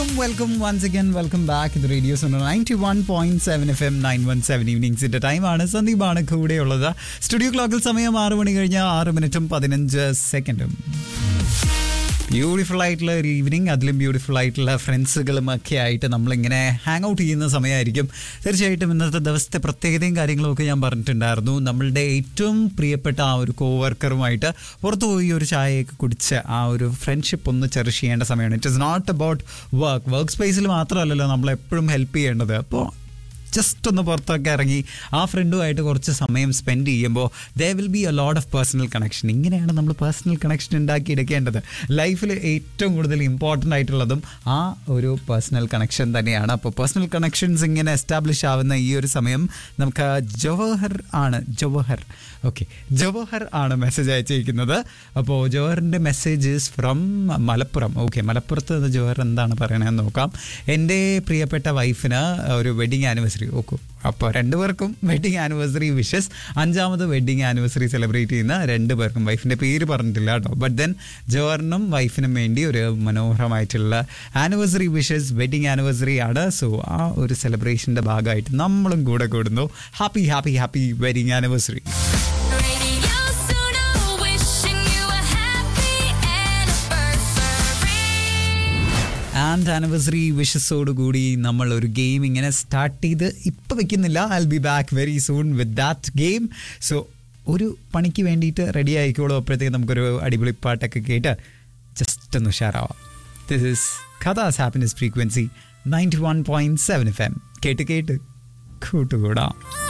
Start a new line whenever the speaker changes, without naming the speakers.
Welcome welcome once again welcome back ഇത് radio Suno ninety one point seven F M nine one seven ഈവനിങ്സിന്റെ ടൈമാണ് സന്ദീപാണ് കൂടെയുള്ളത് studio ക്ലോക്കിൽ സമയം ആറ് മണി കഴിഞ്ഞ ആറ് മിനിറ്റും പതിനഞ്ച് സെക്കൻഡും ബ്യൂട്ടിഫുൾ ആയിട്ടുള്ള ഒരു ഈവനിങ് അതിലും ബ്യൂട്ടിഫുൾ ആയിട്ടുള്ള ഫ്രണ്ട്സുകളും ഒക്കെ ആയിട്ട് നമ്മളിങ്ങനെ ഹാങ് ഔട്ട് ചെയ്യുന്ന സമയമായിരിക്കും തീർച്ചയായിട്ടും ഇന്നത്തെ ദിവസത്തെ പ്രത്യേകതയും കാര്യങ്ങളും ഒക്കെ ഞാൻ പറഞ്ഞിട്ടുണ്ടായിരുന്നു നമ്മളുടെ ഏറ്റവും പ്രിയപ്പെട്ട ആ ഒരു കോവർക്കറുമായിട്ട് പുറത്തു പോയി ഒരു ചായയൊക്കെ കുടിച്ച് ആ ഒരു ഫ്രണ്ട്ഷിപ്പ് ഒന്ന് ചെറിഷ് ചെയ്യേണ്ട സമയമാണ് it is not about work work സ്പേസിൽ മാത്രമല്ലല്ലോ നമ്മൾ എപ്പോഴും ഹെൽപ്പ് ചെയ്യേണ്ടത് അപ്പോൾ ജസ്റ്റ് ഒന്ന് പുറത്തൊക്കെ ഇറങ്ങി ആ ഫ്രണ്ടുമായിട്ട് കുറച്ച് സമയം സ്പെൻഡ് ചെയ്യുമ്പോൾ they will be a load of personal connection ഇങ്ങനെയാണ് നമ്മൾ പേഴ്സണൽ കണക്ഷൻ ഉണ്ടാക്കി എടുക്കേണ്ടത് ലൈഫിൽ ഏറ്റവും കൂടുതൽ ഇമ്പോർട്ടൻ്റ് ആയിട്ടുള്ളതും ആ ഒരു പേഴ്സണൽ കണക്ഷൻ തന്നെയാണ് അപ്പോൾ പേഴ്സണൽ കണക്ഷൻസ് ഇങ്ങനെ എസ്റ്റാബ്ലിഷ് ആവുന്ന ഈ ഒരു സമയം നമുക്ക് ജവഹർ ആണ് ജവഹർ ഓക്കെ ജവഹർ ആണ് മെസ്സേജ് അയച്ചിരിക്കുന്നത് അപ്പോൾ ജവഹറിൻ്റെ മെസ്സേജസ് ഫ്രം മലപ്പുറം ഓക്കെ മലപ്പുറത്ത് നിന്ന് ജവഹർ എന്താണ് പറയണതെന്ന് നോക്കാം എൻ്റെ പ്രിയപ്പെട്ട വൈഫിന് ഒരു വെഡിങ് ആനിവേഴ്സറി ഓക്കു അപ്പോൾ രണ്ടുപേർക്കും വെഡിങ് ആനിവേഴ്സറി വിഷസ് അഞ്ചാമത് വെഡിങ് ആനിവേഴ്സറി സെലിബ്രേറ്റ് ചെയ്യുന്ന രണ്ട് പേർക്കും വൈഫിൻ്റെ പേര് പറഞ്ഞിട്ടില്ല കേട്ടോ ബട്ട് ദെൻ ജവഹറിനും വൈഫിനും വേണ്ടി ഒരു മനോഹരമായിട്ടുള്ള ആനിവേഴ്സറി വിഷസ് വെഡിങ് ആനിവേഴ്സറി ആണ് സോ ആ ഒരു സെലിബ്രേഷൻ്റെ ഭാഗമായിട്ട് നമ്മളും കൂടെ കൂടുന്നു happy happy happy wedding anniversary
Radio Suno, wishing you a happy anniversary.
And anniversary വിഷസോട് കൂടി നമ്മൾ ഒരു ഗെയിം ഇങ്ങനെ സ്റ്റാർട്ട് ചെയ്ത് ഇപ്പം വെക്കുന്നില്ല I be back very soon with that game so ഒരു പണിക്ക് വേണ്ടിയിട്ട് റെഡി ആയിക്കോളൂ അപ്പോഴത്തേക്ക് നമുക്കൊരു അടിപൊളി പാട്ടൊക്കെ കേട്ട് ജസ്റ്റ് ഒന്ന് ഉഷാറാവാം ദിസ് ഇസ് കഥാസ് happiness frequency ninety one point seven F M കേട്ട് കേട്ട് കൂട്ടുകൂടാം